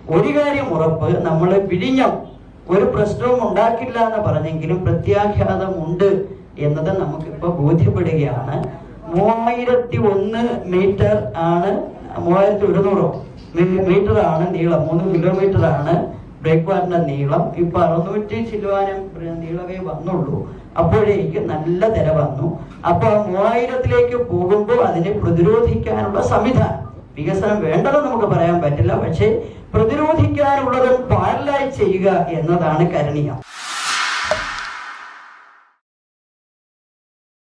ഒരു കാര്യം ഉറപ്പ് നമ്മൾ വിഴിഞ്ഞം ഒരു പ്രശ്നവും ഉണ്ടാക്കില്ല എന്ന് പറഞ്ഞെങ്കിലും പ്രത്യാഘാതം ഉണ്ട് എന്നത് നമുക്കിപ്പോൾ ബോധ്യപ്പെടുകയാണ് മൂവായിരത്തി ഒന്ന് മീറ്റർ ആണ് മൂവായിരത്തി ഒരുന്നൂറോ മീറ്റർ ആണ് നീളം മൂന്ന് കിലോമീറ്റർ ആണ് ബ്രേക്ക് വാറിന്റെ നീളം ഇപ്പൊ അറുന്നൂറ്റി ചില്ലുവാനും നീളമേ വന്നുള്ളൂ അപ്പോഴേക്ക് നല്ല തിര വന്നു അപ്പൊ ആ മൂവായിരത്തിലേക്ക് പോകുമ്പോൾ അതിനെ പ്രതിരോധിക്കാനുള്ള സംവിധാനം വികസനം വേണ്ടതെന്ന് നമുക്ക് പറയാൻ പറ്റില്ല പക്ഷേ പ്രതിരോധിക്കാനുള്ളതും പാരലായി ചെയ്യുക എന്നതാണ് കരണീയം